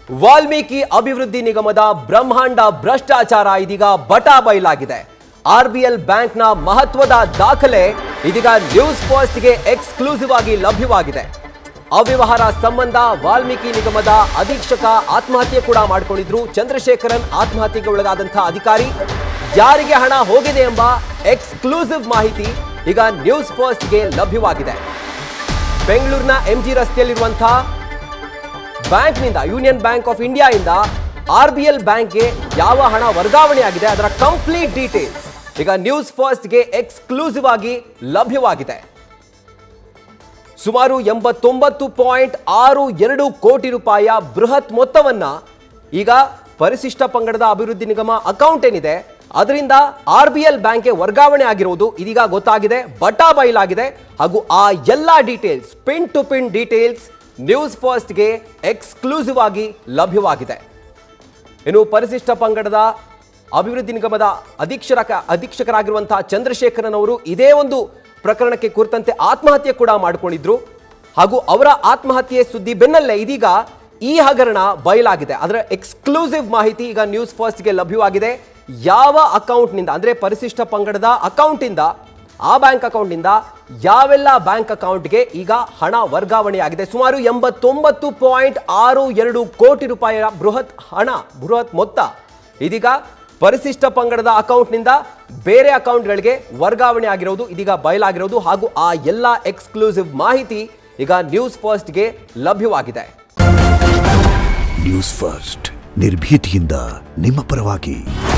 ವಾಲ್ಮೀಕಿ ಅಭಿವೃದ್ಧಿ ನಿಗಮದ ಬ್ರಹ್ಮಾಂಡ ಭ್ರಷ್ಟಾಚಾರ ಇದೀಗ ಬಟಾ ಬಯಲಾಗಿದೆ ಆರ್ಬಿಎಲ್ ಬ್ಯಾಂಕ್ನ ಮಹತ್ವದ ದಾಖಲೆ ಇದೀಗ ನ್ಯೂಸ್ ಫಸ್ಟ್ಗೆ ಎಕ್ಸ್ಕ್ಲೂಸಿವ್ ಆಗಿ ಲಭ್ಯವಾಗಿದೆ ಅವ್ಯವಹಾರ ಸಂಬಂಧ ವಾಲ್ಮೀಕಿ ನಿಗಮದ ಅಧೀಕ್ಷಕ ಆತ್ಮಹತ್ಯೆ ಕೂಡ ಮಾಡಿಕೊಂಡಿದ್ರು ಚಂದ್ರಶೇಖರನ್ ಆತ್ಮಹತ್ಯೆಗೆ ಒಳಗಾದಂತಹ ಅಧಿಕಾರಿ ಯಾರಿಗೆ ಹಣ ಹೋಗಿದೆ ಎಂಬ ಎಕ್ಸ್ಕ್ಲೂಸಿವ್ ಮಾಹಿತಿ ಈಗ ನ್ಯೂಸ್ ಫಸ್ಟ್ಗೆ ಲಭ್ಯವಾಗಿದೆ ಬೆಂಗಳೂರಿನ ಎಂಜಿ ರಸ್ತೆಯಲ್ಲಿರುವಂತಹ ಬ್ಯಾಂಕ್ನಿಂದ ಯೂನಿಯನ್ ಬ್ಯಾಂಕ್ ಆಫ್ ಇಂಡಿಯಾ ಇಂದ ಆರ್ ಬಿ ಎಲ್ ಬ್ಯಾಂಕ್ಗೆ ಯಾವ ಹಣ ವರ್ಗಾವಣೆ ಆಗಿದೆ ಅದರ ಕಂಪ್ಲೀಟ್ ಡೀಟೇಲ್ಸ್ ಈಗ ನ್ಯೂಸ್ ಫಸ್ಟ್ಗೆ ಎಕ್ಸ್ಕ್ಲೂಸಿವ್ ಆಗಿ ಲಭ್ಯವಾಗಿದೆ ಸುಮಾರು ಎಂಬತ್ತೊಂಬತ್ತು ಪಾಯಿಂಟ್ ಆರು ಎರಡು ಕೋಟಿ ರೂಪಾಯಿಯ ಬೃಹತ್ ಮೊತ್ತವನ್ನ ಈಗ ಪರಿಶಿಷ್ಟ ಪಂಗಡದ ಅಭಿವೃದ್ಧಿ ನಿಗಮ ಅಕೌಂಟ್ ಏನಿದೆ ಅದರಿಂದ ಆರ್ ಬಿ ಎಲ್ ಬ್ಯಾಂಕ್ಗೆ ವರ್ಗಾವಣೆ ಆಗಿರುವುದು ಇದೀಗ ಗೊತ್ತಾಗಿದೆ ಬಟಾ ಬಯಲಾಗಿದೆ ಹಾಗೂ ಆ ಎಲ್ಲ details pin to pin details news ಫಸ್ಟ್ಗೆ ಎಕ್ಸ್ಕ್ಲೂಸಿವ್ ಆಗಿ ಲಭ್ಯವಾಗಿದೆ ಇನ್ನು ಪರಿಶಿಷ್ಟ ಪಂಗಡದ ಅಭಿವೃದ್ಧಿ ನಿಗಮದ ಅಧೀಕ್ಷರ ಅಧೀಕ್ಷಕರಾಗಿರುವಂತಹ ಚಂದ್ರಶೇಖರನ್ ಅವರು ಇದೇ ಒಂದು ಪ್ರಕರಣಕ್ಕೆ ಕುರಿತಂತೆ ಆತ್ಮಹತ್ಯೆ ಕೂಡ ಮಾಡಿಕೊಂಡಿದ್ರು ಹಾಗೂ ಅವರ ಆತ್ಮಹತ್ಯೆ ಸುದ್ದಿ ಬೆನ್ನಲ್ಲೇ ಇದೀಗ ಈ ಹಗರಣ ಬಯಲಾಗಿದೆ ಅದರ ಎಕ್ಸ್ಕ್ಲೂಸಿವ್ ಮಾಹಿತಿ ಈಗ ನ್ಯೂಸ್ ಫಸ್ಟ್ಗೆ ಲಭ್ಯವಾಗಿದೆ ಯಾವ ಅಕೌಂಟ್ನಿಂದ ಅಂದ್ರೆ ಪರಿಶಿಷ್ಟ ಪಂಗಡದ ಅಕೌಂಟಿಂದ ಆ ಬ್ಯಾಂಕ್ ಅಕೌಂಟ್ನಿಂದ ಯಾವೆಲ್ಲ ಬ್ಯಾಂಕ್ ಅಕೌಂಟ್ಗೆ ಈಗ ಹಣ ವರ್ಗಾವಣೆಯಾಗಿದೆ ಸುಮಾರು ಎಂಬತ್ತೊಂಬತ್ತು ಪಾಯಿಂಟ್ ಆರು ಎರಡು ಕೋಟಿ ರೂಪಾಯಿಯ ಬೃಹತ್ ಹಣ ಬೃಹತ್ ಮೊತ್ತ ಇದೀಗ ಪರಿಶಿಷ್ಟ ಪಂಗಡದ ಅಕೌಂಟ್ನಿಂದ ಬೇರೆ ಅಕೌಂಟ್ಗಳಿಗೆ ವರ್ಗಾವಣೆ ಆಗಿರೋದು ಇದೀಗ ಬಯಲಾಗಿರೋದು ಹಾಗೂ ಆ ಎಲ್ಲ ಎಕ್ಸ್ಕ್ಲೂಸಿವ್ ಮಾಹಿತಿ ಈಗ ನ್ಯೂಸ್ ಫಸ್ಟ್ಗೆ ಲಭ್ಯವಾಗಿದೆ ನ್ಯೂಸ್ ಫಸ್ಟ್ ನಿರ್ಭೀತಿಯಿಂದ ನಿಮ್ಮ ಪರವಾಗಿ